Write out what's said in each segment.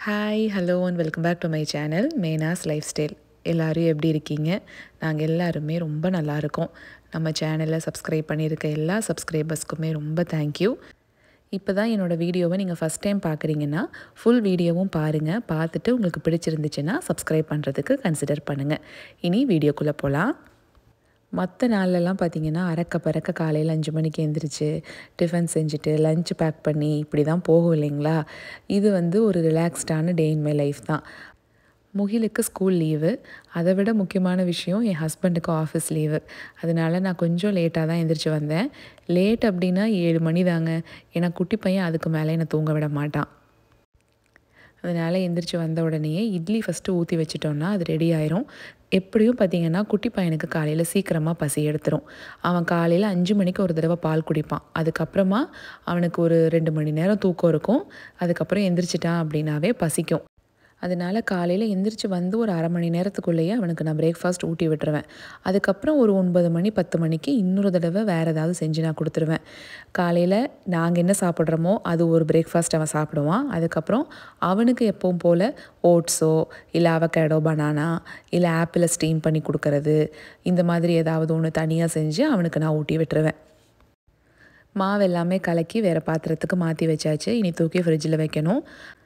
Hi hello and welcome back to my channel Menas lifestyle எல்லோரும் எப்படி இருக்கீங்க நாங்கள் எல்லாருமே ரொம்ப நல்லா இருக்கோம் நம்ம சேனலில் சப்ஸ்கிரைப் பண்ணியிருக்க எல்லா சப்ஸ்கிரைபர்ஸ்க்குமே ரொம்ப தேங்க்யூ இப்போ தான் என்னோடய வீடியோவை நீங்கள் ஃபஸ்ட் டைம் பார்க்குறீங்கன்னா ஃபுல் வீடியோவும் பாருங்கள் பார்த்துட்டு உங்களுக்கு பிடிச்சிருந்துச்சுன்னா சப்ஸ்கிரைப் பண்ணுறதுக்கு கன்சிடர் பண்ணுங்கள் இனி வீடியோக்குள்ளே போகலாம் மற்ற நாள்லலாம் பார்த்தீங்கன்னா அறக்க பறக்க காலையில் அஞ்சு மணிக்கு எழுந்திரிச்சு டிஃபன் செஞ்சுட்டு லஞ்ச் பேக் பண்ணி இப்படி தான் போகும் இல்லைங்களா இது வந்து ஒரு ரிலாக்ஸ்டான டே இன் மை லைஃப் தான் முகிலுக்கு ஸ்கூல் லீவு அதை விட முக்கியமான விஷயம் என் ஹஸ்பண்டுக்கு ஆஃபீஸ் லீவு அதனால நான் கொஞ்சம் லேட்டாக தான் எந்திரிச்சு வந்தேன் லேட் அப்படின்னா ஏழு மணி தாங்க ஏன்னா குட்டி பையன் அதுக்கு மேலே என்னை தூங்க விட மாட்டான் அதனால் எந்திரிச்சு வந்த உடனேயே இட்லி ஃபஸ்ட்டு ஊற்றி வச்சிட்டோன்னா அது ரெடி ஆயிரும் எப்படியும் பார்த்திங்கன்னா குட்டி பையனுக்கு காலையில் சீக்கிரமாக பசி எடுத்துரும் அவன் காலையில் அஞ்சு மணிக்கு ஒரு தடவை பால் குடிப்பான் அதுக்கப்புறமா அவனுக்கு ஒரு ரெண்டு மணி நேரம் தூக்கம் இருக்கும் அதுக்கப்புறம் எந்திரிச்சிட்டான் அப்படின்னாவே பசிக்கும் அதனால் காலையில் எந்திரிச்சு வந்து ஒரு அரை மணி நேரத்துக்குள்ளேயே அவனுக்கு நான் பிரேக்ஃபாஸ்ட் ஊட்டி விட்டுருவேன் அதுக்கப்புறம் ஒரு ஒன்பது மணி பத்து மணிக்கு இன்னொரு தடவை வேறு ஏதாவது செஞ்சு நான் கொடுத்துருவேன் காலையில் நாங்கள் என்ன சாப்பிட்றோமோ அது ஒரு பிரேக்ஃபாஸ்ட் அவன் சாப்பிடுவான் அதுக்கப்புறம் அவனுக்கு எப்பவும் போல் ஓட்ஸோ இல்லை அவகேடோ பனானா இல்லை ஆப்பிளை ஸ்டீம் பண்ணி கொடுக்கறது இந்த மாதிரி ஏதாவது ஒன்று தனியாக செஞ்சு அவனுக்கு நான் ஊட்டி விட்டுருவேன் மாவு எல்லாமே கலக்கி வேறு பாத்திரத்துக்கு மாற்றி வச்சாச்சு இனி தூக்கி ஃப்ரிட்ஜில் வைக்கணும்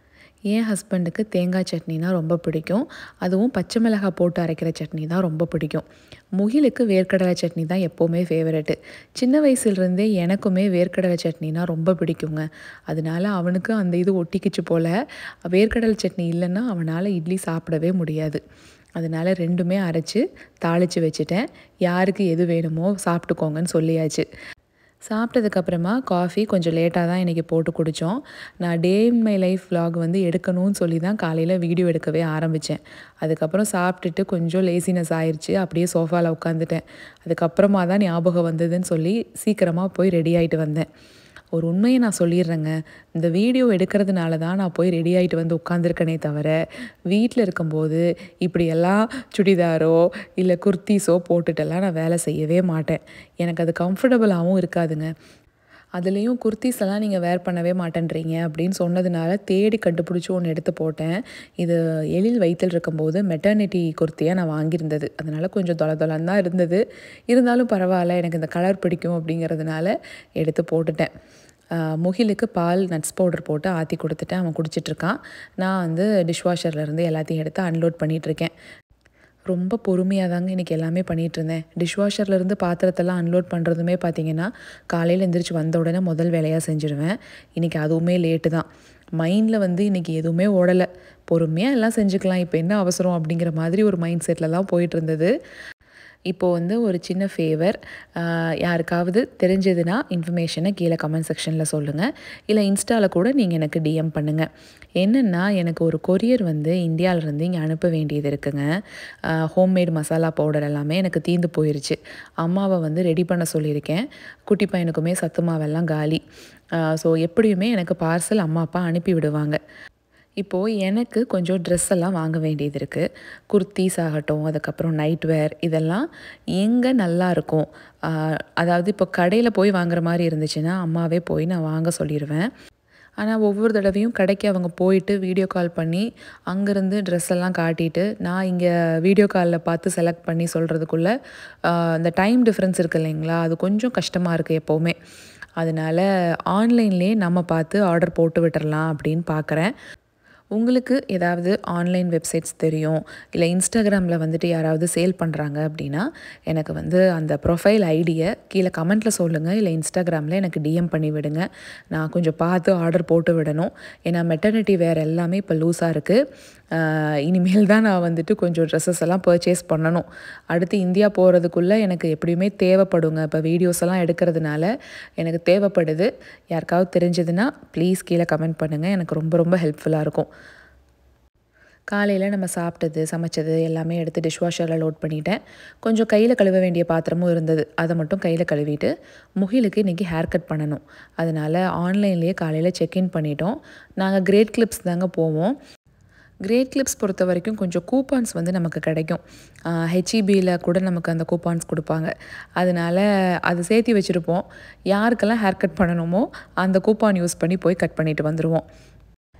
என் ஹஸ்பண்டுக்கு தேங்காய் சட்னினா ரொம்ப பிடிக்கும் அதுவும் பச்சை மிளகாய் போட்டு அரைக்கிற சட்னி தான் ரொம்ப பிடிக்கும் முகிலுக்கு வேர்க்கடலை சட்னி தான் எப்போவுமே ஃபேவரெட்டு சின்ன வயசுலேருந்தே எனக்குமே வேர்க்கடலை சட்னினா ரொம்ப பிடிக்குங்க அதனால அவனுக்கு அந்த இது ஒட்டிக்கிச்சு போல் வேர்க்கடலை சட்னி இல்லைன்னா அவனால் இட்லி சாப்பிடவே முடியாது அதனால் ரெண்டுமே அரைச்சி தாளித்து வச்சுட்டேன் யாருக்கு எது வேணுமோ சாப்பிட்டுக்கோங்கன்னு சொல்லியாச்சு சாப்பிட்டதுக்கப்புறமா காஃபி கொஞ்சம் லேட்டாக தான் இன்றைக்கி போட்டு குடித்தோம் நான் day in my life vlog வந்து எடுக்கணும்னு சொல்லி தான் காலையில் வீடியோ எடுக்கவே ஆரம்பித்தேன் அதுக்கப்புறம் சாப்பிட்டுட்டு கொஞ்சம் லேசினஸ் ஆயிடுச்சு அப்படியே சோஃபாவில் உட்காந்துட்டேன் அதுக்கப்புறமா தான் ஞாபகம் வந்ததுன்னு சொல்லி சீக்கிரமாக போய் ரெடி ஆகிட்டு வந்தேன் ஒரு உண்மையை நான் சொல்லிடுறேங்க இந்த வீடியோ எடுக்கிறதுனால தான் நான் போய் ரெடி ஆகிட்டு வந்து உட்காந்துருக்கனே தவிர வீட்டில் இருக்கும்போது இப்படியெல்லாம் சுடிதாரோ இல்லை குர்த்திஸோ போட்டுட்டெல்லாம் நான் வேலை செய்யவே மாட்டேன் எனக்கு அது கம்ஃபர்டபுளாகவும் இருக்காதுங்க அதுலேயும் குர்த்திஸ் எல்லாம் நீங்கள் வேர் பண்ணவே மாட்டேன்றீங்க அப்படின்னு சொன்னதுனால தேடி கண்டுபிடிச்சி ஒன்று எடுத்து போட்டேன் இது எழில் வயிற்றில் இருக்கும்போது மெட்டர்னிட்டி குர்த்தியாக நான் வாங்கியிருந்தது அதனால் கொஞ்சம் தொலை தொலைன்னு தான் இருந்தது இருந்தாலும் பரவாயில்ல எனக்கு இந்த கலர் பிடிக்கும் அப்படிங்கிறதுனால எடுத்து போட்டுட்டேன் முகிலுக்கு பால் நட்ஸ் பவுடர் போட்டு ஆற்றி கொடுத்துட்டேன் அவன் குடிச்சிட்ருக்கான் நான் வந்து டிஷ்வாஷர்லேருந்து எல்லாத்தையும் எடுத்து அன்லோட் பண்ணிகிட்ருக்கேன் ரொம்ப பொறுமையாக தாங்க இன்றைக்கி எல்லாமே பண்ணிகிட்டு இருந்தேன் டிஷ்வாஷர்லேருந்து பாத்திரத்தெல்லாம் அன்லோட் பண்ணுறதுமே பார்த்தீங்கன்னா காலையில் எந்திரிச்சு வந்த உடனே முதல் வேலையாக செஞ்சுருவேன் இன்றைக்கி அதுவுமே லேட்டு தான் மைண்டில் வந்து இன்றைக்கி எதுவுமே ஓடலை பொறுமையாக எல்லாம் செஞ்சுக்கலாம் இப்போ என்ன அவசரம் அப்படிங்கிற மாதிரி ஒரு மைண்ட் செட்டில் தான் போயிட்டு இருந்தது இப்போது வந்து ஒரு சின்ன ஃபேவர் யாருக்காவது தெரிஞ்சதுன்னா இன்ஃபர்மேஷனை கீழே கமெண்ட் செக்ஷனில் சொல்லுங்கள் இல்லை இன்ஸ்டாவில் கூட நீங்கள் எனக்கு டிஎம் பண்ணுங்கள் என்னென்னா எனக்கு ஒரு கொரியர் வந்து இந்தியாவிலேருந்து இங்கே அனுப்ப வேண்டியது இருக்குங்க ஹோம்மேட் மசாலா பவுடர் எல்லாமே எனக்கு தீந்து போயிருச்சு அம்மாவை வந்து ரெடி பண்ண சொல்லியிருக்கேன் குட்டி பையனுக்குமே சத்து மாவெல்லாம் காலி ஸோ எப்படியுமே எனக்கு பார்சல் அம்மா அப்பா அனுப்பி விடுவாங்க இப்போது எனக்கு கொஞ்சம் ட்ரெஸ் எல்லாம் வாங்க வேண்டியது இருக்குது குர்த்திஸ் ஆகட்டும் அதுக்கப்புறம் நைட் வேர் இதெல்லாம் எங்கே நல்லா இருக்கும் அதாவது இப்போ கடையில் போய் வாங்குற மாதிரி இருந்துச்சுன்னா அம்மாவே போய் நான் வாங்க சொல்லிடுவேன் ஆனால் ஒவ்வொரு தடவையும் கடைக்கு அவங்க போயிட்டு வீடியோ கால் பண்ணி அங்கேருந்து ட்ரெஸ் எல்லாம் காட்டிட்டு நான் இங்கே வீடியோ காலில் பார்த்து செலக்ட் பண்ணி சொல்கிறதுக்குள்ளே அந்த டைம் டிஃப்ரென்ஸ் இருக்குது இல்லைங்களா அது கொஞ்சம் கஷ்டமாக இருக்குது எப்போவுமே அதனால் ஆன்லைன்லேயே நம்ம பார்த்து ஆர்டர் போட்டு விட்டுறலாம் அப்படின்னு பார்க்குறேன் உங்களுக்கு ஏதாவது ஆன்லைன் வெப்சைட்ஸ் தெரியும் இல்லை இன்ஸ்டாகிராமில் வந்துட்டு யாராவது சேல் பண்ணுறாங்க அப்படின்னா எனக்கு வந்து அந்த ப்ரொஃபைல் ஐடியை கீழே கமெண்ட்டில் சொல்லுங்கள் இல்லை இன்ஸ்டாகிராமில் எனக்கு டிஎம் பண்ணி விடுங்க நான் கொஞ்சம் பார்த்து ஆர்டர் போட்டு விடணும் ஏன்னா மெட்டர்னிட்டி வேர் எல்லாமே இப்போ லூஸாக இருக்குது இனிமேல் தான் நான் வந்துட்டு கொஞ்சம் ட்ரெஸ்ஸஸ் எல்லாம் பர்ச்சேஸ் பண்ணணும் அடுத்து இந்தியா போகிறதுக்குள்ளே எனக்கு எப்படியுமே தேவைப்படுங்க இப்போ வீடியோஸ் எல்லாம் எடுக்கிறதுனால எனக்கு தேவைப்படுது யாருக்காவது தெரிஞ்சதுன்னா ப்ளீஸ் கீழே கமெண்ட் பண்ணுங்கள் எனக்கு ரொம்ப ரொம்ப ஹெல்ப்ஃபுல்லாக இருக்கும் காலையில் நம்ம சாப்பிட்டது சமைச்சது எல்லாமே எடுத்து டிஷ்வாஷரில் லோட் பண்ணிட்டேன் கொஞ்சம் கையில் கழுவ வேண்டிய பாத்திரமும் இருந்தது அதை மட்டும் கையில் கழுவிட்டு முகிலுக்கு இன்றைக்கி ஹேர் கட் பண்ணணும் அதனால் ஆன்லைன்லேயே காலையில் செக்இன் பண்ணிட்டோம் நாங்கள் கிரேட் கிளிப்ஸ் தாங்க போவோம் கிரேட் கிளிப்ஸ் பொறுத்த வரைக்கும் கொஞ்சம் கூப்பான்ஸ் வந்து நமக்கு கிடைக்கும் ஹெச்இபியில் கூட நமக்கு அந்த கூப்பான்ஸ் கொடுப்பாங்க அதனால் அது சேர்த்தி வச்சுருப்போம் யாருக்கெல்லாம் ஹேர் கட் பண்ணணுமோ அந்த கூப்பான் யூஸ் பண்ணி போய் கட் பண்ணிட்டு வந்துடுவோம்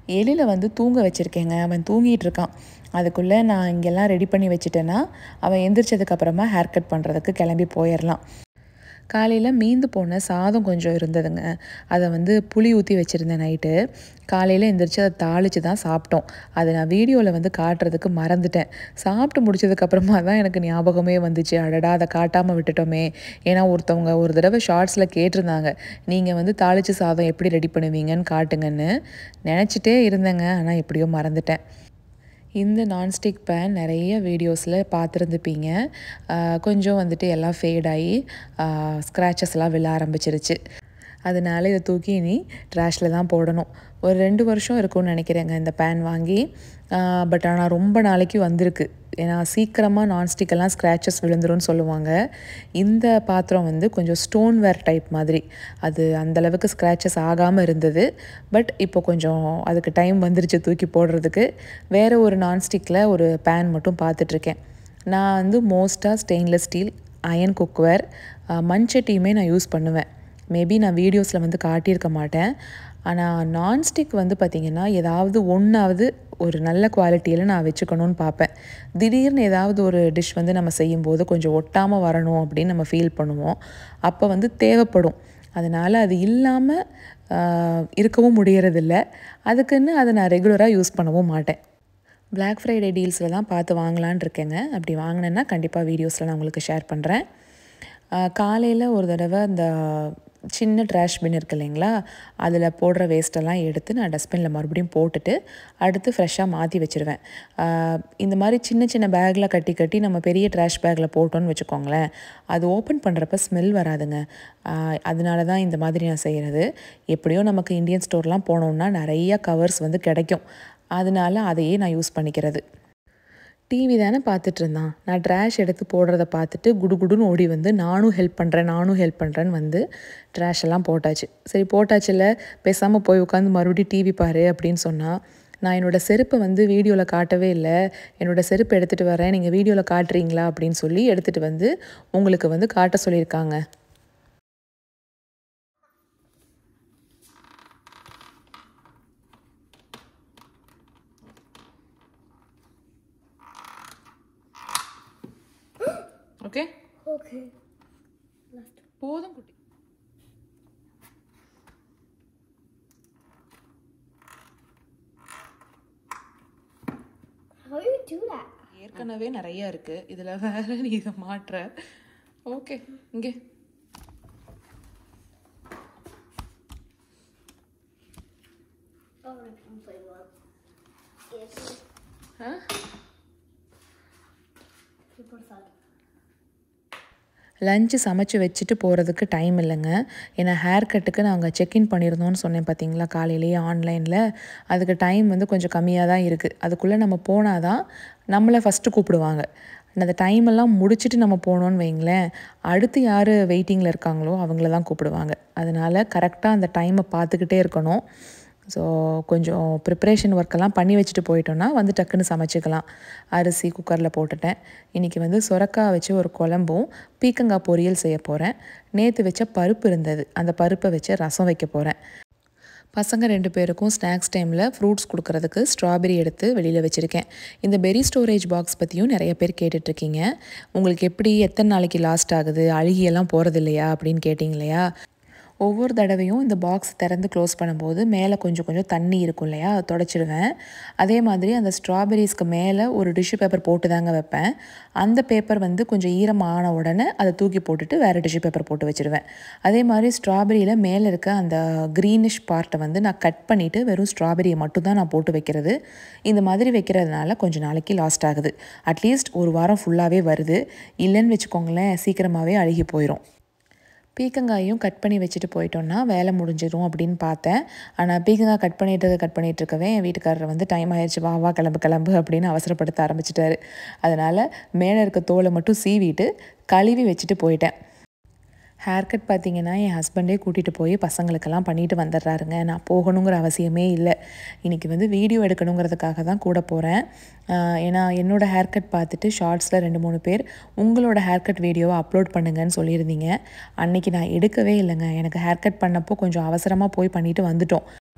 எழில வந்து தூங்க வச்சுருக்கேங்க அவன் தூங்கிட்டு இருக்கான் அதுக்குள்ளே நான் இங்கெல்லாம் ரெடி பண்ணி வச்சுட்டேன்னா அவன் எந்திரிச்சதுக்கப்புறமா ஹேர் கட் பண்ணுறதுக்கு கிளம்பி போயிடலாம் காலையில் மீந்து போன சாதம் கொஞ்சம் இருந்ததுங்க அதை வந்து புளி ஊற்றி வச்சுருந்தேன் நைட்டு காலையில் எந்திரிச்சு அதை தாளித்து தான் சாப்பிட்டோம் அதை நான் வீடியோவில் வந்து காட்டுறதுக்கு மறந்துட்டேன் சாப்பிட்டு முடிச்சதுக்கப்புறமா தான் எனக்கு ஞாபகமே வந்துச்சு அடடா அதை காட்டாமல் விட்டுட்டோமே ஏன்னா ஒருத்தவங்க ஒரு தடவை ஷார்ட்ஸில் கேட்டிருந்தாங்க நீங்கள் வந்து தாளித்து சாதம் எப்படி ரெடி பண்ணுவீங்கன்னு காட்டுங்கன்னு நினச்சிட்டே இருந்தேங்க ஆனால் எப்படியோ மறந்துட்டேன் இந்த நான்ஸ்டிக் பேன் நிறைய வீடியோஸில் பார்த்துருந்துப்பீங்க கொஞ்சம் வந்துட்டு எல்லாம் ஃபேட் ஆகி ஸ்க்ராச்சஸ்லாம் விழ ஆரம்பிச்சிருச்சு அதனால இதை தூக்கி இனி ட்ராஷில் தான் போடணும் ஒரு ரெண்டு வருஷம் இருக்கும்னு நினைக்கிறேங்க இந்த பேன் வாங்கி பட் ஆனால் ரொம்ப நாளைக்கு வந்திருக்கு ஏன்னா சீக்கிரமாக நான்ஸ்டிக்கெல்லாம் ஸ்க்ராச்சஸ் விழுந்துரும்னு சொல்லுவாங்க இந்த பாத்திரம் வந்து கொஞ்சம் ஸ்டோன்வேர் டைப் மாதிரி அது அந்தளவுக்கு ஸ்க்ராச்சஸ் ஆகாமல் இருந்தது பட் இப்போ கொஞ்சம் அதுக்கு டைம் வந்துருச்சு தூக்கி போடுறதுக்கு வேறு ஒரு நான்ஸ்டிக்கில் ஒரு பேன் மட்டும் பார்த்துட்ருக்கேன் நான் வந்து மோஸ்ட்டாக ஸ்டெயின்லெஸ் ஸ்டீல் அயன் குக்வேர் மண்சட்டியுமே நான் யூஸ் பண்ணுவேன் மேபி நான் வீடியோஸில் வந்து காட்டியிருக்க மாட்டேன் ஆனால் நான்ஸ்டிக் வந்து பார்த்திங்கன்னா ஏதாவது ஒன்றாவது ஒரு நல்ல குவாலிட்டியில் நான் வச்சுக்கணும்னு பார்ப்பேன் திடீர்னு ஏதாவது ஒரு டிஷ் வந்து நம்ம செய்யும்போது கொஞ்சம் ஒட்டாமல் வரணும் அப்படின்னு நம்ம ஃபீல் பண்ணுவோம் அப்போ வந்து தேவைப்படும் அதனால் அது இல்லாமல் இருக்கவும் முடியறதில்ல அதுக்குன்னு அதை நான் ரெகுலராக யூஸ் பண்ணவும் மாட்டேன் பிளாக் ஃப்ரைடே டீல்ஸில் தான் பார்த்து வாங்கலான் இருக்கேங்க அப்படி வாங்கினேன்னா கண்டிப்பாக வீடியோஸில் நான் உங்களுக்கு ஷேர் பண்ணுறேன் காலையில் ஒரு தடவை அந்த சின்ன ட்ராஷ் பின் இருக்கு இல்லைங்களா அதில் போடுற வேஸ்ட்டெல்லாம் எடுத்து நான் டஸ்ட்பினில் மறுபடியும் போட்டுட்டு அடுத்து ஃப்ரெஷ்ஷாக மாற்றி வச்சுருவேன் இந்த மாதிரி சின்ன சின்ன பேக்கில் கட்டி கட்டி நம்ம பெரிய ட்ராஷ் பேக்கில் போட்டோன்னு வச்சுக்கோங்களேன் அது ஓப்பன் பண்ணுறப்ப ஸ்மெல் வராதுங்க அதனால தான் இந்த மாதிரி நான் செய்கிறது எப்படியோ நமக்கு இந்தியன் ஸ்டோர்லாம் போனோம்னா நிறைய கவர்ஸ் வந்து கிடைக்கும் அதனால அதையே நான் யூஸ் பண்ணிக்கிறது டிவி தானே பார்த்துட்டு இருந்தான் நான் ட்ராஷ் எடுத்து போடுறத பார்த்துட்டு குடுகுடுன்னு ஓடி வந்து நானும் ஹெல்ப் பண்ணுறேன் நானும் ஹெல்ப் பண்ணுறேன்னு வந்து ட்ராஷ் எல்லாம் போட்டாச்சு சரி போட்டாச்சுல பேசாமல் போய் உட்காந்து மறுபடியும் டிவி பாரு அப்படின்னு சொன்னால் நான் என்னோடய செருப்பை வந்து வீடியோவில் காட்டவே இல்லை என்னோடய செருப்பு எடுத்துகிட்டு வரேன் நீங்கள் வீடியோவில் காட்டுறீங்களா அப்படின்னு சொல்லி எடுத்துகிட்டு வந்து உங்களுக்கு வந்து காட்ட சொல்லியிருக்காங்க ஓகே Okay. போதும் குட்டி How do you do that? ஏற்கனவே நிறைய இருக்கு இதுல வேற நீ இதை மாற்ற ஓகே இங்கே Oh, I can play one. Yes. Ah Super fun. Lunch சமைச்சு வச்சுட்டு போகிறதுக்கு டைம் இல்லைங்க ஏன்னா ஹேர் கட்டுக்கு நாங்கள் செக்இன் பண்ணியிருந்தோம்னு சொன்னேன் பார்த்தீங்களா காலையிலேயே ஆன்லைனில் அதுக்கு டைம் வந்து கொஞ்சம் கம்மியாக தான் இருக்குது அதுக்குள்ளே நம்ம போனால் தான் நம்மளை ஃபஸ்ட்டு கூப்பிடுவாங்க அந்த டைம் எல்லாம் முடிச்சுட்டு நம்ம போனோன்னு வைங்களேன் அடுத்து யார் வெயிட்டிங்கில் இருக்காங்களோ அவங்கள தான் கூப்பிடுவாங்க அதனால் கரெக்டாக அந்த டைமை பார்த்துக்கிட்டே இருக்கணும் ஸோ கொஞ்சம் ப்ரிப்ரேஷன் ஒர்க்கெல்லாம் பண்ணி வச்சுட்டு போயிட்டோன்னா வந்து டக்குன்னு சமைச்சிக்கலாம் அரிசி குக்கரில் போட்டுட்டேன் இன்றைக்கி வந்து சுரக்காய் வச்சு ஒரு குழம்பும் பீக்கங்காய் பொரியல் செய்ய போகிறேன் நேற்று வச்ச பருப்பு இருந்தது அந்த பருப்பை வச்சு ரசம் வைக்க போகிறேன் பசங்க ரெண்டு பேருக்கும் ஸ்நாக்ஸ் டைமில் ஃப்ரூட்ஸ் கொடுக்கறதுக்கு ஸ்ட்ராபெரி எடுத்து வெளியில் வச்சுருக்கேன் இந்த பெரி ஸ்டோரேஜ் பாக்ஸ் பற்றியும் நிறைய பேர் கேட்டுட்ருக்கீங்க உங்களுக்கு எப்படி எத்தனை நாளைக்கு லாஸ்ட் ஆகுது அழுகியெல்லாம் போகிறது இல்லையா அப்படின்னு கேட்டிங்க இல்லையா ஒவ்வொரு தடவையும் இந்த பாக்ஸ் திறந்து க்ளோஸ் பண்ணும்போது மேலே கொஞ்சம் கொஞ்சம் தண்ணி இருக்கும் இல்லையா அதை தொடச்சிடுவேன் அதே மாதிரி அந்த ஸ்ட்ராபெரிஸ்க்கு மேலே ஒரு டிஷ்யூ பேப்பர் போட்டு தாங்க வைப்பேன் அந்த பேப்பர் வந்து கொஞ்சம் ஈரமான உடனே அதை தூக்கி போட்டுட்டு வேறு டிஷ்யூ பேப்பர் போட்டு வச்சுருவேன் அதே மாதிரி ஸ்ட்ராபெரியில் மேலே இருக்க அந்த க்ரீனிஷ் பார்ட்டை வந்து நான் கட் பண்ணிவிட்டு வெறும் ஸ்ட்ராபெரியை மட்டும் தான் நான் போட்டு வைக்கிறது இந்த மாதிரி வைக்கிறதுனால கொஞ்சம் நாளைக்கு லாஸ்ட் ஆகுது அட்லீஸ்ட் ஒரு வாரம் ஃபுல்லாகவே வருது இல்லைன்னு வச்சுக்கோங்களேன் சீக்கிரமாகவே அழுகி போயிடும் பீக்கங்காயும் கட் பண்ணி வச்சுட்டு போயிட்டோன்னா வேலை முடிஞ்சிடும் அப்படின்னு பார்த்தேன் ஆனால் பீக்கங்காய் கட் பண்ணிட்டு கட் பண்ணிட்டு இருக்கவே என் வீட்டுக்காரர் வந்து டைம் ஆயிடுச்சு வா வா கிளம்பு கிளம்பு அப்படின்னு அவசரப்படுத்த ஆரம்பிச்சிட்டாரு அதனால் மேலே இருக்க தோலை மட்டும் சீவிட்டு கழுவி வச்சுட்டு போயிட்டேன் ஹேர் கட் பார்த்தீங்கன்னா என் ஹஸ்பண்டே கூட்டிகிட்டு போய் பசங்களுக்கெல்லாம் பண்ணிட்டு வந்துடுறாருங்க நான் போகணுங்கிற அவசியமே இல்லை இன்றைக்கி வந்து வீடியோ எடுக்கணுங்கிறதுக்காக தான் கூட போகிறேன் ஏன்னா என்னோடய ஹேர் கட் பார்த்துட்டு ஷார்ட்ஸில் ரெண்டு மூணு பேர் உங்களோட ஹேர் கட் வீடியோவை அப்லோட் பண்ணுங்கன்னு சொல்லியிருந்தீங்க அன்றைக்கி நான் எடுக்கவே இல்லைங்க எனக்கு ஹேர் கட் பண்ணப்போ கொஞ்சம் அவசரமாக போய் பண்ணிட்டு வந்துட்டோம்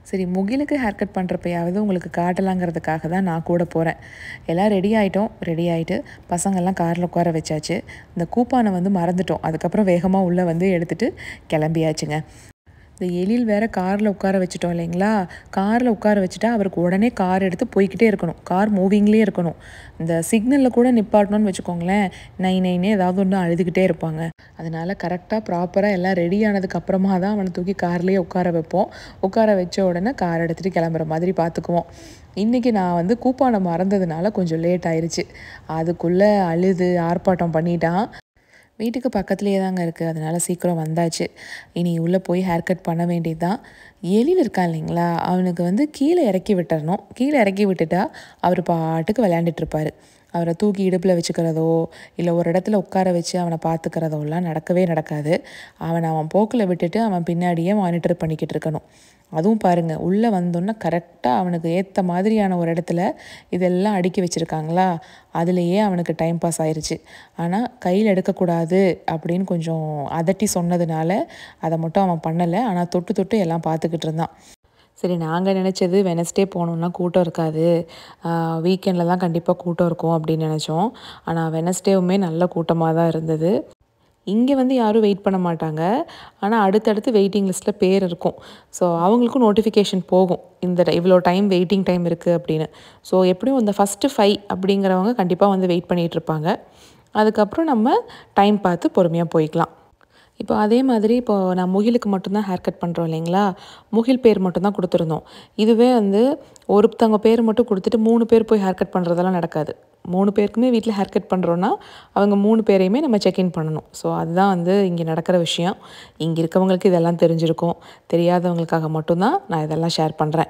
சரி முகிலுக்கு ஹேர் கட் பண்ணுறப்பயாவது உங்களுக்கு காட்டலாங்கிறதுக்காக தான் நான் கூட போகிறேன் எல்லாம் ரெடி ஆகிட்டோம் ரெடி ஆகிட்டு பசங்கள்லாம் காரில் உட்கார வச்சாச்சு இந்த கூப்பானை வந்து மறந்துட்டோம் அதுக்கப்புறம் வேகமாக உள்ளே வந்து எடுத்துகிட்டு கிளம்பியாச்சுங்க இந்த எழில் வேற காரில் உட்கார வச்சுட்டோம் இல்லைங்களா காரில் உட்கார வச்சுட்டா அவருக்கு உடனே கார் எடுத்து போய்க்கிட்டே இருக்கணும் கார் மூவிங்லேயே இருக்கணும் இந்த சிக்னலில் கூட நிப்பாட்டணும்னு வச்சுக்கோங்களேன் நை நைனே ஏதாவது ஒன்று அழுதுகிட்டே இருப்பாங்க அதனால கரெக்டாக ப்ராப்பராக எல்லாம் ரெடி ஆனதுக்கு அப்புறமா தான் அவனை தூக்கி கார்லேயே உட்கார வைப்போம் உட்கார வச்ச உடனே கார் எடுத்துகிட்டு கிளம்புற மாதிரி பார்த்துக்குவோம் இன்றைக்கி நான் வந்து கூப்பானை மறந்ததுனால கொஞ்சம் லேட் ஆயிருச்சு அதுக்குள்ளே அழுது ஆர்ப்பாட்டம் பண்ணிட்டான் வீட்டுக்கு பக்கத்துலேயே தாங்க இருக்குது அதனால் சீக்கிரம் வந்தாச்சு இனி உள்ளே போய் ஹேர் கட் பண்ண வேண்டியது தான் எழில் இருக்கான் இல்லைங்களா அவனுக்கு வந்து கீழே இறக்கி விட்டுறணும் கீழே இறக்கி விட்டுட்டா அவர் பாட்டுக்கு விளையாண்டுட்டு இருப்பாரு அவரை தூக்கி இடுப்பில் வச்சுக்கிறதோ இல்லை ஒரு இடத்துல உட்கார வச்சு அவனை பார்த்துக்கிறதோலாம் நடக்கவே நடக்காது அவனை அவன் போக்கில் விட்டுட்டு அவன் பின்னாடியே மானிட்டர் பண்ணிக்கிட்டு இருக்கணும் அதுவும் பாருங்கள் உள்ளே வந்தோன்னே கரெக்டாக அவனுக்கு ஏற்ற மாதிரியான ஒரு இடத்துல இதெல்லாம் அடுக்கி வச்சுருக்காங்களா அதுலேயே அவனுக்கு டைம் பாஸ் ஆயிருச்சு ஆனால் கையில் எடுக்கக்கூடாது அப்படின்னு கொஞ்சம் அதட்டி சொன்னதுனால அதை மட்டும் அவன் பண்ணலை ஆனால் தொட்டு தொட்டு எல்லாம் பார்த்துக்கிட்டு இருந்தான் சரி நாங்கள் நினச்சது வெனஸ்டே போனோம்னா கூட்டம் இருக்காது வீக்கெண்டில் தான் கண்டிப்பாக கூட்டம் இருக்கும் அப்படின்னு நினச்சோம் ஆனால் வெனஸ்டேவுமே நல்ல கூட்டமாக தான் இருந்தது இங்கே வந்து யாரும் வெயிட் பண்ண மாட்டாங்க ஆனால் அடுத்தடுத்து வெயிட்டிங் லிஸ்ட்டில் பேர் இருக்கும் ஸோ அவங்களுக்கும் நோட்டிஃபிகேஷன் போகும் இந்த இவ்வளோ டைம் வெயிட்டிங் டைம் இருக்குது அப்படின்னு ஸோ எப்படியும் இந்த ஃபஸ்ட்டு ஃபைவ் அப்படிங்கிறவங்க கண்டிப்பாக வந்து வெயிட் பண்ணிகிட்டு இருப்பாங்க அதுக்கப்புறம் நம்ம டைம் பார்த்து பொறுமையாக போய்க்கலாம் இப்போ அதே மாதிரி இப்போ நான் முகிலுக்கு மட்டும்தான் ஹேர் கட் பண்ணுறோம் இல்லைங்களா முகில் பேர் மட்டும்தான் கொடுத்துருந்தோம் இதுவே வந்து ஒருத்தவங்க பேர் மட்டும் கொடுத்துட்டு மூணு பேர் போய் ஹேர் கட் பண்ணுறதெல்லாம் நடக்காது மூணு பேருக்குமே வீட்டில் ஹேர் கட் பண்ணுறோன்னா அவங்க மூணு பேரையுமே நம்ம செக்இன் பண்ணணும் ஸோ அதுதான் வந்து இங்கே நடக்கிற விஷயம் இங்கே இருக்கவங்களுக்கு இதெல்லாம் தெரிஞ்சிருக்கும் தெரியாதவங்களுக்காக மட்டும்தான் நான் இதெல்லாம் ஷேர் பண்ணுறேன்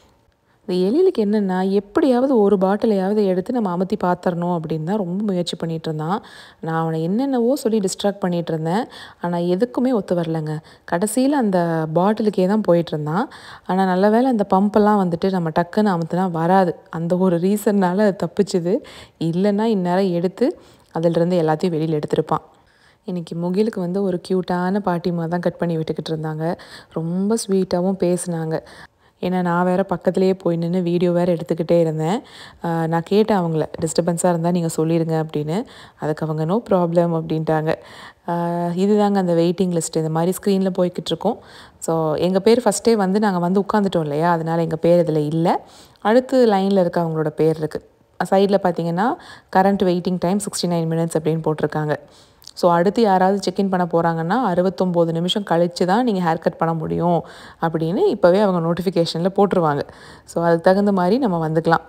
இந்த எழிலுக்கு என்னென்னா எப்படியாவது ஒரு பாட்டிலையாவது எடுத்து நம்ம அமர்த்தி பார்த்துடணும் அப்படின்னு தான் ரொம்ப முயற்சி பண்ணிகிட்டு இருந்தான் நான் அவனை என்னென்னவோ சொல்லி டிஸ்ட்ராக்ட் பண்ணிகிட்டு இருந்தேன் ஆனால் எதுக்குமே ஒத்து வரலைங்க கடைசியில் அந்த பாட்டிலுக்கே தான் போயிட்டு இருந்தான் ஆனால் நல்ல வேளை அந்த பம்பெல்லாம் வந்துட்டு நம்ம டக்குன்னு அமுத்துனா வராது அந்த ஒரு ரீசன்னால் அது தப்பிச்சுது இல்லைன்னா இந்நேரம் எடுத்து அதிலிருந்து எல்லாத்தையும் வெளியில் எடுத்திருப்பான் இன்றைக்கி முகிலுக்கு வந்து ஒரு க்யூட்டான பாட்டிமா தான் கட் பண்ணி விட்டுக்கிட்டு இருந்தாங்க ரொம்ப ஸ்வீட்டாகவும் பேசினாங்க ஏன்னா நான் வேறு பக்கத்துலேயே போய் நின்று வீடியோ வேறு எடுத்துக்கிட்டே இருந்தேன் ஆஹ் நான் கேட்டேன் அவங்கள டிஸ்டர்பன்ஸாக இருந்தால் நீங்கள் சொல்லிடுங்க அப்படின்னு அதுக்கு அவங்க நோ ப்ராப்ளம் அப்படின்ட்டாங்க ஆஹ் இதுதாங்க அந்த வெயிட்டிங் லிஸ்ட் இந்த மாதிரி ஸ்க்ரீனில் போய்கிட்டு இருக்கோம் ஸோ எங்கள் பேர் ஃபஸ்ட்டே வந்து நாங்கள் வந்து உட்காந்துட்டோம் இல்லையா அதனால் எங்கள் பேர் இதில் இல்லை அடுத்து லைனில் இருக்க அவங்களோட பேர் இருக்குது சைடில் பார்த்தீங்கன்னா current waiting time sixty nine minutes அப்படின்னு போட்டிருக்காங்க ஸோ அடுத்து யாராவது செக்இன் பண்ண போகிறாங்கன்னா அறுபத்தொம்போது நிமிஷம் கழித்து தான் நீங்கள் ஹேர் கட் பண்ண முடியும் அப்படின்னு இப்போவே அவங்க நோட்டிஃபிகேஷனில் போட்டுருவாங்க ஸோ அதுக்கு தகுந்த மாதிரி நம்ம வந்துக்கலாம்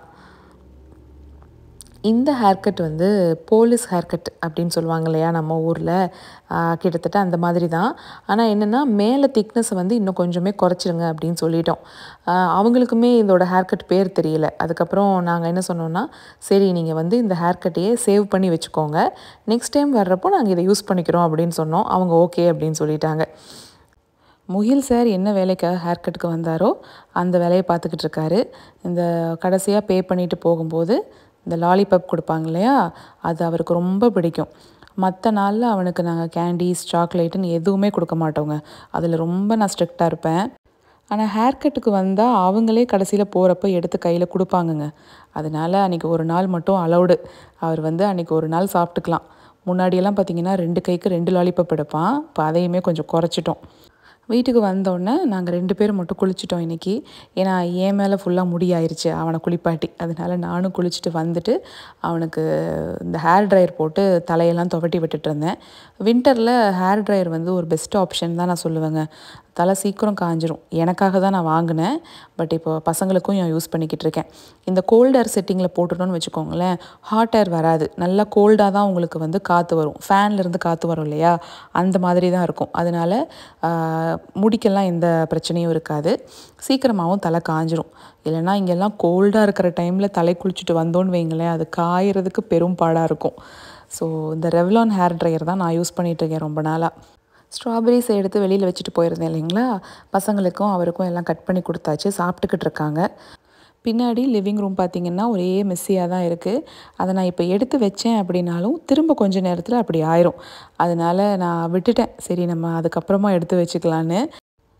இந்த ஹேர் கட் வந்து போலீஸ் ஹேர் கட் அப்படின்னு சொல்லுவாங்க இல்லையா நம்ம ஊரில் கிட்டத்தட்ட அந்த மாதிரி தான் ஆனால் என்னென்னா மேலே திக்னஸை வந்து இன்னும் கொஞ்சமே குறைச்சிருங்க அப்படின்னு சொல்லிட்டோம் ஆஹ் அவங்களுக்குமே இதோட ஹேர் கட் பேர் தெரியல அதுக்கப்புறம் நாங்கள் என்ன சொன்னோம்னா சரி நீங்கள் வந்து இந்த ஹேர் கட்டையே சேவ் பண்ணி வச்சுக்கோங்க நெக்ஸ்ட் டைம் வர்றப்போ நாங்கள் இதை யூஸ் பண்ணிக்கிறோம் அப்படின்னு சொன்னோம் அவங்க ஓகே அப்படின்னு சொல்லிட்டாங்க முகில் சார் என்ன வேலைக்காக ஹேர் கட்டுக்கு வந்தாரோ அந்த வேலையை பார்த்துக்கிட்டு இருக்காரு இந்த கடைசியாக பே பண்ணிட்டு போகும்போது இந்த லாலிபப் கொடுப்பாங்க இல்லையா அது அவருக்கு ரொம்ப பிடிக்கும் மற்ற நாளில் அவனுக்கு நாங்கள் கேண்டீஸ் சாக்லேட்டுன்னு எதுவுமே கொடுக்க மாட்டோங்க அதில் ரொம்ப நான் ஸ்ட்ரிக்டாக இருப்பேன் ஆனால் ஹேர் கட்டுக்கு வந்தால் அவங்களே கடைசியில் போகிறப்ப எடுத்து கையில் கொடுப்பாங்கங்க அதனால அன்றைக்கி ஒரு நாள் மட்டும் அலௌடு அவர் வந்து அன்றைக்கி ஒரு நாள் சாப்பிட்டுக்கலாம் முன்னாடியெல்லாம் பார்த்தீங்கன்னா ரெண்டு கைக்கு ரெண்டு லாலிபப் எடுப்பான் இப்போ அதையுமே கொஞ்சம் குறைச்சிட்டோம் வீட்டுக்கு வந்தோடனே நாங்கள் ரெண்டு பேரும் மட்டும் குளிச்சிட்டோம் இன்றைக்கி ஏன்னா என் மேலே ஃபுல்லாக முடி ஆயிருச்சு அவனை குளிப்பாட்டி அதனால நானும் குளிச்சுட்டு வந்துட்டு அவனுக்கு இந்த ஹேர் ட்ரையர் போட்டு தலையெல்லாம் துவட்டி விட்டுட்டு இருந்தேன் வின்டரில் ஹேர் ட்ரையர் வந்து ஒரு பெஸ்ட் ஆப்ஷன் தான் நான் சொல்லுவேங்க தலை சீக்கிரம் காஞ்சிரும் எனக்காக தான் நான் வாங்கினேன் பட் இப்போ பசங்களுக்கும் நான் யூஸ் பண்ணிக்கிட்டு இருக்கேன் இந்த கோல்ட் ஏர் செட்டிங்கில் போட்டுட்டோன்னு வச்சுக்கோங்களேன் ஹாட் ஏர் வராது நல்லா கோல்டாக தான் உங்களுக்கு வந்து காற்று வரும் ஃபேன்லேருந்து காற்று வரும் இல்லையா அந்த மாதிரி தான் இருக்கும் அதனால ஆஹ், முடிக்கெல்லாம் எந்த பிரச்சனையும் இருக்காது சீக்கிரமாகவும் தலை காஞ்சிரும் இல்லைன்னா இங்கெல்லாம் கோல்டாக இருக்கிற டைமில் தலை குளிச்சுட்டு வந்தோன்னு வைங்களேன் அது காயறதுக்கு பெரும் பாடாக இருக்கும் ஸோ இந்த ரெவ்லான் ஹேர் ட்ரையர் தான் நான் யூஸ் பண்ணிகிட்டு இருக்கேன் ரொம்ப நாளாக ஸ்ட்ராபெரிஸை எடுத்து வெளியில் வச்சுட்டு போயிருந்தேன் இல்லைங்களா பசங்களுக்கும் அவருக்கும் எல்லாம் கட் பண்ணி கொடுத்தாச்சு சாப்பிட்டுக்கிட்டு இருக்காங்க பின்னாடி லிவிங் ரூம் பார்த்திங்கன்னா ஒரே மெஸ்ஸியாக தான் இருக்குது அதை நான் இப்போ எடுத்து வச்சேன் அப்படின்னாலும் திரும்ப கொஞ்ச நேரத்தில் அப்படி ஆயிரும் அதனால நான் விட்டுட்டேன் சரி நம்ம அதுக்கப்புறமா எடுத்து வச்சுக்கலான்னு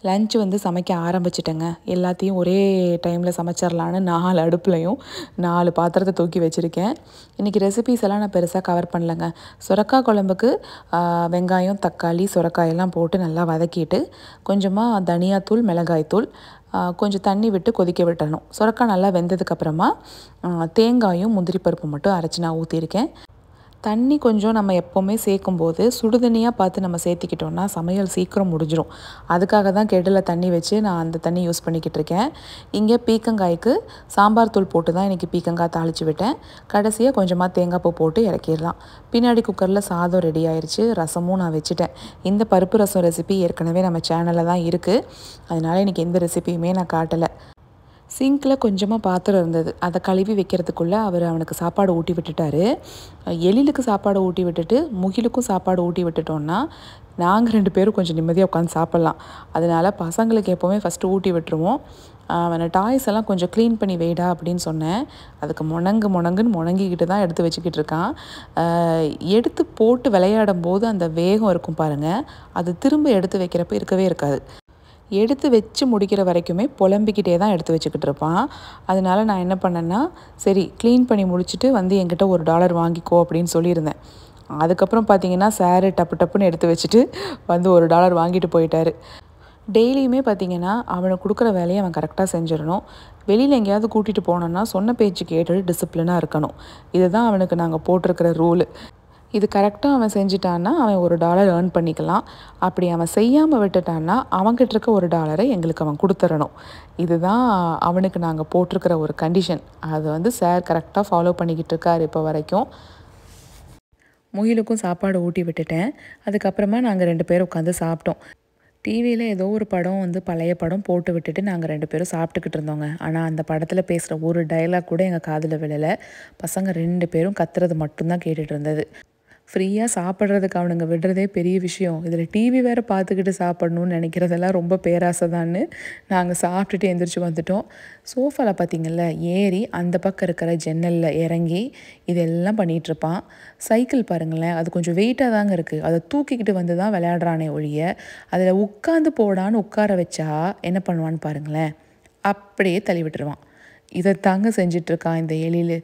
லஞ்ச் வந்து சமைக்க ஆரம்பிச்சிட்டேங்க எல்லாத்தையும் ஒரே டைமில் சமைச்சிடலான்னு நாலு அடுப்புலையும் நாலு பாத்திரத்தை தூக்கி வச்சுருக்கேன் இன்றைக்கி ரெசிபீஸ் எல்லாம் நான் பெருசாக கவர் பண்ணலங்க சுரக்காய் குழம்புக்கு ஆ, வெங்காயம் தக்காளி சுரக்காய் எல்லாம் போட்டு நல்லா வதக்கிட்டு கொஞ்சமாக தனியாத்தூள் மிளகாய்த்தூள் ஆ, கொஞ்சம் தண்ணி விட்டு கொதிக்க விட்டணும் சுரக்காய் நல்லா வெந்ததுக்கப்புறமா தேங்காயும் முந்திரி பருப்பு மட்டும் அரைச்சி நான் ஊற்றிருக்கேன் தண்ணி கொஞ்சம் நம்ம எப்போவுமே சேர்க்கும்போது சுடுதண்ணியாக பார்த்து நம்ம சேர்த்திக்கிட்டோம்னா சமையல் சீக்கிரம் முடிஞ்சிடும் அதுக்காக தான் கெட்டில் தண்ணி வச்சு நான் அந்த தண்ணி யூஸ் பண்ணிக்கிட்டு இருக்கேன் இங்கே பீக்கங்காய்க்கு சாம்பார் தூள் போட்டு தான் இன்றைக்கி பீக்கங்காய் தாளித்து விட்டேன் கடைசியாக கொஞ்சமாக தேங்காய் பூ போட்டு இறக்கிடலாம் பின்னாடி குக்கரில் சாதம் ரெடி ஆயிருச்சு ரசமும் நான் வச்சுட்டேன் இந்த பருப்பு ரசம் ரெசிபி ஏற்கனவே நம்ம சேனலில் தான் இருக்குது அதனால் இன்றைக்கி எந்த ரெசிபியுமே நான் காட்டலை சிங்கில் கொஞ்சமாக பாத்திரம் இருந்தது அதை கழுவி வைக்கிறதுக்குள்ளே அவர் அவனுக்கு சாப்பாடு ஊட்டி விட்டுட்டாரு எழிலுக்கு சாப்பாடு ஊட்டி விட்டுட்டு முகிலுக்கும் சாப்பாடு ஊட்டி விட்டுட்டோன்னா நாங்கள் ரெண்டு பேரும் கொஞ்சம் நிம்மதியாக உட்காந்து சாப்பிட்லாம் அதனால் பசங்களுக்கு எப்போவுமே ஃபஸ்ட்டு ஊட்டி விட்டுருவோம் அவனை டாய்ஸ் எல்லாம் கொஞ்சம் க்ளீன் பண்ணி வைடா அப்படின்னு சொன்னேன் அதுக்கு முணங்கு முணங்குன்னு முணங்கிக்கிட்டு தான் எடுத்து வச்சுக்கிட்டு இருக்கான் ஆஹ் எடுத்து போட்டு விளையாடும் போது அந்த வேகம் இருக்கும் பாருங்கள் அது திரும்ப எடுத்து வைக்கிறப்ப இருக்கவே இருக்காது எடுத்து வச்சு முடிக்கிற வரைக்குமே புலம்பிக்கிட்டே தான் எடுத்து வச்சுக்கிட்டு இருப்பான் அதனால நான் என்ன பண்ணேன்னா சரி க்ளீன் பண்ணி முடிச்சுட்டு வந்து என்கிட்ட ஒரு டாலர் வாங்கிக்கோ அப்படின்னு சொல்லியிருந்தேன் அதுக்கப்புறம் பார்த்தீங்கன்னா சாரு டப்பு டப்புன்னு எடுத்து வச்சுட்டு வந்து ஒரு டாலர் வாங்கிட்டு போயிட்டாரு டெய்லியுமே பார்த்தீங்கன்னா அவனுக்கு கொடுக்குற வேலையை அவன் கரெக்டாக செஞ்சிடணும் வெளியில் எங்கேயாவது கூட்டிகிட்டு போனோன்னா சொன்ன பேச்சு கேட்டுட்டு டிசிப்ளினாக இருக்கணும் இதுதான் அவனுக்கு நாங்கள் போட்டிருக்கிற ரூலு இது கரெக்டாக அவன் செஞ்சிட்டான்னா அவன் ஒரு டாலர் ஏர்ன் பண்ணிக்கலாம் அப்படி அவன் செய்யாமல் விட்டுட்டான்னா அவன்கிட்ட இருக்க ஒரு டாலரை எங்களுக்கு அவன் கொடுத்துடணும் இதுதான் அவனுக்கு நாங்கள் போட்டிருக்கிற ஒரு கண்டிஷன் அதை வந்து சார் கரெக்டாக ஃபாலோ பண்ணிக்கிட்டு இருக்கார் இப்போ வரைக்கும் முகிலுக்கும் சாப்பாடு ஊட்டி விட்டுட்டேன் அதுக்கப்புறமா நாங்கள் ரெண்டு பேரும் உட்காந்து சாப்பிட்டோம் டிவியில் ஏதோ ஒரு படம் வந்து பழைய படம் போட்டு விட்டுட்டு நாங்கள் ரெண்டு பேரும் சாப்பிட்டுக்கிட்டு இருந்தோங்க ஆனால் அந்த படத்தில் பேசுகிற ஒரு டைலாக் கூட எங்கள் காதில் விழலை பசங்க ரெண்டு பேரும் கத்துறது மட்டும்தான் கேட்டுட்டு இருந்தது ஃப்ரீயாக சாப்பிட்றதுக்கு அவனுங்க விடுறதே பெரிய விஷயம் இதில் டிவி வேறு பார்த்துக்கிட்டு சாப்பிடணும்னு நினைக்கிறதெல்லாம் ரொம்ப பேராசை தான்னு நாங்கள் சாப்பிட்டுட்டு எந்திரிச்சு வந்துட்டோம் சோஃபாவில் பார்த்தீங்கல்ல ஏறி அந்த பக்கம் இருக்கிற ஜன்னலில் இறங்கி இதெல்லாம் பண்ணிகிட்டு இருப்பான் சைக்கிள் பாருங்களேன் அது கொஞ்சம் வெயிட்டாக தாங்க இருக்குது அதை தூக்கிக்கிட்டு வந்து தான் விளையாடுறானே ஒழிய அதில் உட்காந்து போடான்னு உட்கார வச்சா என்ன பண்ணுவான்னு பாருங்களேன் அப்படியே தள்ளி விட்டுருவான் இதை தாங்க செஞ்சிட்ருக்கான் இந்த எழில்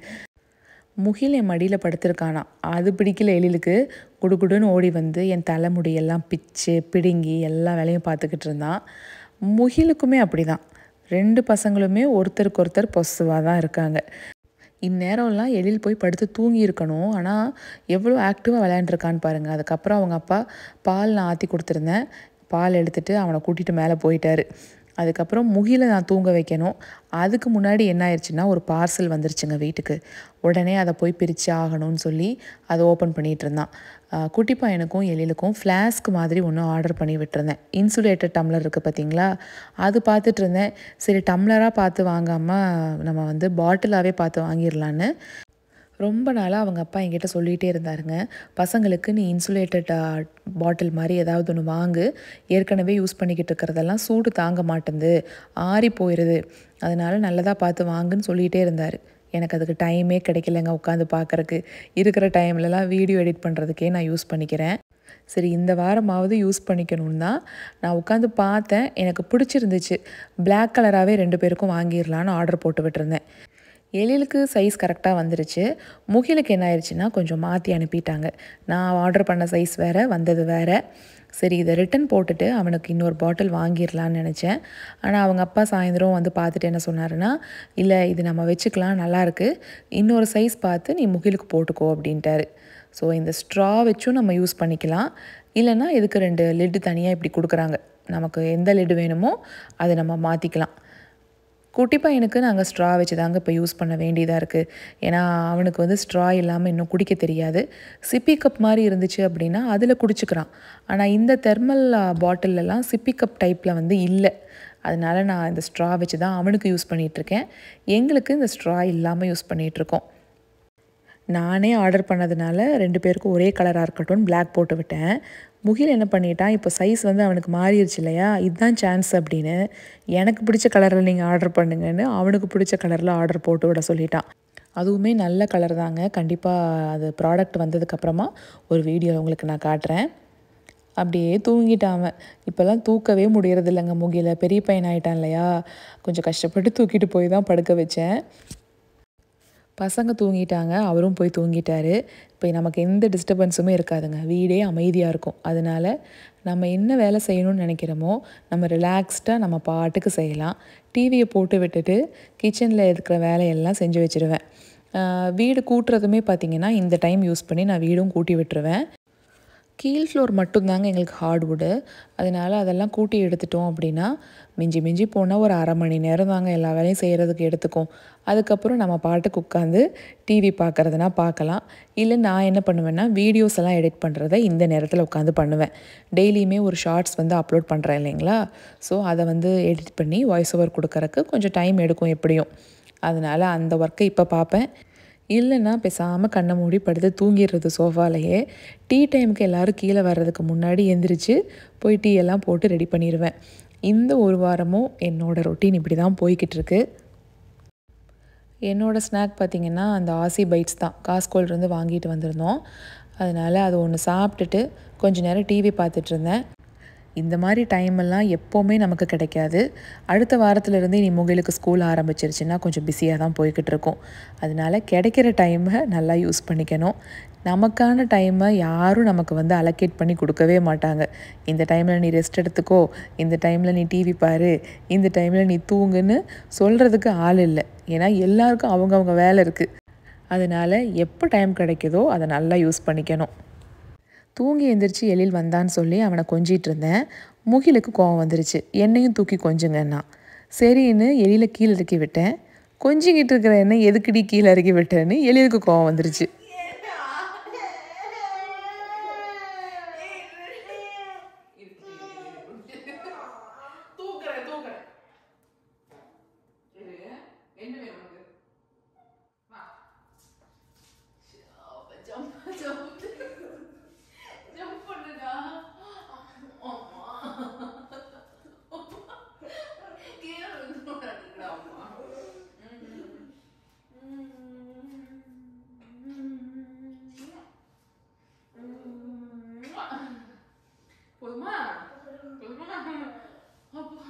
முகில் என் மடியில் படுத்திருக்கானா அது பிடிக்கல எழிலுக்கு குடுகுடுன்னு ஓடி வந்து என் தலைமுடியெல்லாம் பிச்சு பிடுங்கி எல்லா வேலையும் பார்த்துக்கிட்டு இருந்தான் முகிலுக்குமே அப்படி தான் ரெண்டு பசங்களுமே ஒருத்தருக்கு ஒருத்தர் பொசுவாக தான் இருக்காங்க இந்நேரம்லாம் எழில் போய் படுத்து தூங்கி இருக்கணும் ஆனால் எவ்வளோ ஆக்டிவாக விளையாண்டுருக்கான்னு பாருங்கள் அதுக்கப்புறம் அவங்க அப்பா பால் நான் ஆற்றி கொடுத்துருந்தேன் பால் எடுத்துகிட்டு அவனை கூட்டிகிட்டு மேலே போயிட்டாரு அதுக்கப்புறம் முகில நான் தூங்க வைக்கணும் அதுக்கு முன்னாடி என்ன ஆயிடுச்சுன்னா ஒரு பார்சல் வந்துருச்சுங்க வீட்டுக்கு உடனே அதை போய் பிரித்து ஆகணும்னு சொல்லி அதை ஓப்பன் பண்ணிகிட்டு இருந்தான் ஆஹ் குட்டி பையனுக்கும் எழிலுக்கும் ஃப்ளாஸ்க் மாதிரி ஒன்று ஆர்டர் பண்ணி விட்டுருந்தேன் இன்சுலேட்டட் டம்ளர் இருக்குது பார்த்தீங்களா அது பார்த்துட்டு இருந்தேன் சரி டம்ளராக பார்த்து வாங்காமல் நம்ம வந்து பாட்டிலாகவே பார்த்து வாங்கிடலான்னு ரொம்ப நாளாக அவங்க அப்பா என்கிட்ட சொல்லிகிட்டே இருந்தாருங்க பசங்களுக்கு நீ இன்சுலேட்டட் பாட்டில் மாதிரி ஏதாவது ஒன்று வாங்கு ஏற்கனவே யூஸ் பண்ணிக்கிட்டு இருக்கிறதெல்லாம் சூடு தாங்க மாட்டேங்குது ஆறி போயிடுது அதனால நல்லதாக பார்த்து வாங்குன்னு சொல்லிகிட்டே இருந்தார் எனக்கு அதுக்கு டைமே கிடைக்கலங்க உட்காந்து பார்க்குறக்கு இருக்கிற டைம்லலாம் வீடியோ எடிட் பண்ணுறதுக்கே நான் யூஸ் பண்ணிக்கிறேன் சரி இந்த வாரமாவது யூஸ் பண்ணிக்கணும்னு தான் நான் உட்காந்து பார்த்தேன் எனக்கு பிடிச்சிருந்துச்சு Black கலராகவே ரெண்டு பேருக்கும் வாங்கிடலான்னு ஆர்டர் போட்டு விட்டுருந்தேன் எழிலுக்கு சைஸ் கரெக்டாக வந்துருச்சு முகிலுக்கு என்ன ஆயிடுச்சுன்னா கொஞ்சம் மாற்றி அனுப்பிட்டாங்க நான் ஆர்டர் பண்ண சைஸ் வேறு வந்தது வேறு சரி இதை ரிட்டன் போட்டுட்டு அவனுக்கு இன்னொரு பாட்டில் வாங்கிடலான்னு நினச்சேன் ஆனால் அவங்க அப்பா சாயந்தரம் வந்து பார்த்துட்டு என்ன சொன்னாருன்னா இல்லை இது நம்ம வச்சுக்கலாம் நல்லாயிருக்கு இன்னொரு சைஸ் பார்த்து நீ முகிலுக்கு போட்டுக்கோ அப்படின்ட்டாரு ஸோ இந்த ஸ்ட்ரா வச்சும் நம்ம யூஸ் பண்ணிக்கலாம் இல்லைன்னா இதுக்கு ரெண்டு லிட்டு தனியாக இப்படி கொடுக்குறாங்க நமக்கு எந்த லிட்டு வேணுமோ அதை நம்ம மாற்றிக்கலாம் குட்டி பையனுக்கு நாங்கள் ஸ்ட்ரா வச்சு தாங்க இப்போ யூஸ் பண்ண வேண்டியதாக இருக்குது ஏன்னா அவனுக்கு வந்து ஸ்ட்ரா இல்லாமல் இன்னும் குடிக்க தெரியாது சிப்பி கப் மாதிரி இருந்துச்சு அப்படின்னா அதில் குடிச்சுக்கிறான் ஆனால் இந்த தெர்மல் பாட்டிலெல்லாம் சிப்பி கப் டைப்பில் வந்து இல்லை அதனால நான் இந்த ஸ்ட்ரா வச்சு தான் அவனுக்கு யூஸ் பண்ணிகிட்ருக்கேன் எங்களுக்கு இந்த ஸ்ட்ரா இல்லாமல் யூஸ் பண்ணிகிட்ருக்கோம் நானே ஆர்டர் பண்ணதுனால ரெண்டு பேருக்கும் ஒரே கலராக இருக்கட்டும்னு Black போட்டு விட்டேன் முகில் என்ன பண்ணிட்டான் இப்போ சைஸ் வந்து அவனுக்கு மாறிடுச்சு இல்லையா இதுதான் சான்ஸ் அப்படின்னு எனக்கு பிடிச்ச கலரில் நீங்கள் ஆர்டர் பண்ணுங்கன்னு அவனுக்கு பிடிச்ச கலரில் ஆர்டர் போட்டு விட சொல்லிட்டான் அதுவுமே நல்ல கலர் தாங்க கண்டிப்பாக அது ப்ராடக்ட் வந்ததுக்கப்புறமா ஒரு வீடியோ உங்களுக்கு நான் காட்டுறேன் அப்படியே தூங்கிட்டான் அவன் இப்போல்லாம் தூக்கவே முடியறதில்லைங்க முகில பெரிய பையன் ஆயிட்டான் இல்லையா கொஞ்சம் கஷ்டப்பட்டு தூக்கிட்டு போய் தான் படுக்க வச்சேன் பசங்க தூங்கிட்டாங்க அவரும் போய் தூங்கிட்டாரு இப்போ நமக்கு எந்த டிஸ்டர்பன்ஸுமே இருக்காதுங்க வீடே அமைதியாக இருக்கும் அதனால நம்ம என்ன வேலை செய்யணும்னு நினைக்கிறோமோ நம்ம ரிலாக்ஸ்டாக நம்ம பாட்டுக்கு செய்யலாம் டிவியை போட்டு விட்டுட்டு கிச்சனில் இருக்கிற வேலையெல்லாம் செஞ்சு வச்சுருவேன் ஆஹ் வீடு கூட்டுறதுமே பார்த்திங்கன்னா இந்த டைம் யூஸ் பண்ணி நான் வீடும் கூட்டி விட்டுருவேன் கீழ் ஃப்ளோர் மட்டும்தாங்க எங்களுக்கு ஹார்ட்வுட்டு அதனால் அதெல்லாம் கூட்டி எடுத்துட்டோம் அப்படின்னா மிஞ்சி மிஞ்சி போனால் ஒரு அரை மணி நேரம் தாங்க எல்லா வேலையும் செய்கிறதுக்கு எடுத்துக்கும் அதுக்கப்புறம் நம்ம பாட்டுக்கு உட்காந்து டிவி பார்க்குறதுனா பார்க்கலாம் இல்லை நான் என்ன பண்ணுவேன்னா வீடியோஸ் எல்லாம் எடிட் பண்ணுறத இந்த நேரத்தில் உட்காந்து பண்ணுவேன் டெய்லியுமே ஒரு ஷார்ட்ஸ் வந்து அப்லோட் பண்ணுறேன் இல்லைங்களா ஸோ அதை வந்து எடிட் பண்ணி வாய்ஸ் ஓவர் கொடுக்கறக்கு கொஞ்சம் டைம் எடுக்கும் எப்படியும் அதனால் அந்த ஒர்க்கை இப்போ பார்ப்பேன் இல்லைன்னா பேசாமல் கண்ணை மூடி படுத்து தூங்கிடுறது சோஃபாலையே டீ டைமுக்கு எல்லோரும் கீழே வர்றதுக்கு முன்னாடி எந்திரிச்சு போய் டீ எல்லாம் போட்டு ரெடி பண்ணிடுவேன் இந்த ஒரு வாரமும் என்னோடய ரொட்டீன் இப்படி தான் போய்கிட்டு இருக்கு என்னோடய ஸ்நாக் பார்த்திங்கன்னா அந்த ஆசி பைட்ஸ் தான் காஸ்கோல்லேருந்து வாங்கிட்டு வந்திருந்தோம் அதனால் அது ஒன்று சாப்பிட்டுட்டு கொஞ்ச நேரம் டிவி பார்த்துட்டு இருந்தேன் இந்த மாதிரி டைம் எல்லாம் எப்போவுமே நமக்கு கிடைக்காது அடுத்த வாரத்துலேருந்து இனி முகிலுக்கு ஸ்கூல் ஆரம்பிச்சிருச்சுன்னா கொஞ்சம் பிஸியாக தான் போய்கிட்டு இருக்கும் அதனால கிடைக்கிற டைமை நல்லா யூஸ் பண்ணிக்கணும் நமக்கான டைமை யாரும் நமக்கு வந்து அலோகேட் பண்ணி கொடுக்கவே மாட்டாங்க இந்த டைமில் நீ ரெஸ்ட் எடுத்துக்கோ இந்த டைமில் நீ டிவி பாரு இந்த டைமில் நீ தூங்குன்னு சொல்கிறதுக்கு ஆள் இல்லை ஏன்னா எல்லாருக்கும் அவங்கவுங்க வேலை இருக்குது அதனால் எப்போ டைம் கிடைக்குதோ அதை நல்லா யூஸ் பண்ணிக்கணும் தூங்கி எந்திரிச்சு எழில் வந்தான்னு சொல்லி அவனை கொஞ்சிட்டு இருந்தேன் முகிலுக்கு கோவம் வந்துருச்சு என்னையும் தூக்கி கொஞ்சுங்கன்னா சரின்னு எழில கீழே இறக்கி விட்டேன் கொஞ்சிக்கிட்டு இருக்கிற என்ன எதுக்குடி கீழே இறக்கி விட்டேன்னு எழிலுக்கு கோவம் வந்துருச்சு தூக்குறேன் தூக்குறேன் என்ன வேணும் உனக்கு வா ஜம்ப் ஜம்ப் ஜம்ப் பண்ணுடா அம்மா கீழே விழுந்துடாதீங்கடா அம்மா போதுமா போதுமா அப்பா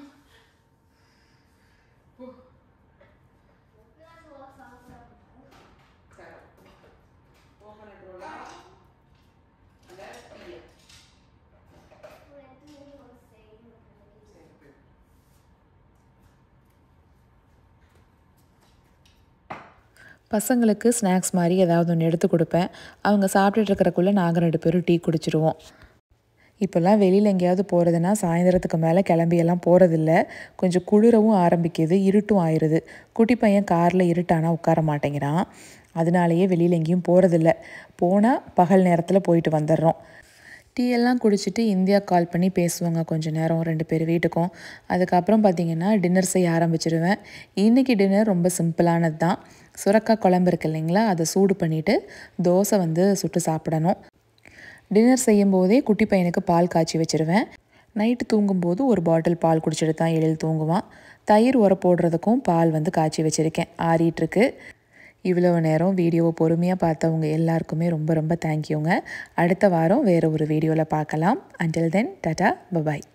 போ That's what's awesome. சரி ஓப்பன் ரோலா அந்த tea When do you want to say? சரி பசங்களுக்கு ஸ்நாக்ஸ் மாதிரி ஏதாவது ஒன்று எடுத்து கொடுப்பேன் அவங்க சாப்பிட்டுட்டு இருக்கிறக்குள்ளே நாங்கள் ரெண்டு பேரும் டீ குடிச்சிருவோம் இப்போல்லாம் வெளியில் எங்கேயாவது போகிறதுனா சாயந்தரத்துக்கு மேலே கிளம்பி எல்லாம் போகிறதில்ல கொஞ்சம் குளிரவும் ஆரம்பிக்குது இருட்டும் ஆயிடுது குட்டி பையன் காரில் இருட்டானா உட்கார மாட்டேங்கிறான் அதனாலேயே வெளியில் எங்கேயும் போகிறதில்ல போனால் பகல் நேரத்தில் போயிட்டு வந்துடுறோம் டீ எல்லாம் குடிச்சிட்டு இந்தியா கால் பண்ணி பேசுவாங்க கொஞ்ச நேரம் ரெண்டு பேர் வீட்டுக்கும் அதுக்கப்புறம் பார்த்தீங்கன்னா டின்னர் செய்ய ஆரம்பிச்சிருவேன் இன்றைக்கி டின்னர் ரொம்ப சிம்பிளானது தான் சுரக்காய் குழம்பு இருக்கு இல்லைங்களா அதை சூடு பண்ணிவிட்டு தோசை வந்து சுட்டு சாப்பிடணும் டின்னர் செய்யும்போதே குட்டி பையனுக்கு பால் காய்ச்சி வச்சிருவேன் நைட்டு தூங்கும்போது ஒரு பாட்டில் பால் குடிச்சிட்டு தான் எழில் தூங்குவான் தயிர் உர போடுறதுக்கும் பால் வந்து காய்ச்சி வச்சுருக்கேன் ஆறிட்டுருக்கு இவ்வளவு நேரம் வீடியோவை பொறுமையாக பார்த்தவங்க எல்லாருக்குமே ரொம்ப ரொம்ப தேங்க்யூங்க அடுத்த வாரம் வேறு ஒரு வீடியோவில் பார்க்கலாம் அண்டில் தென் டாட்டா பபாய்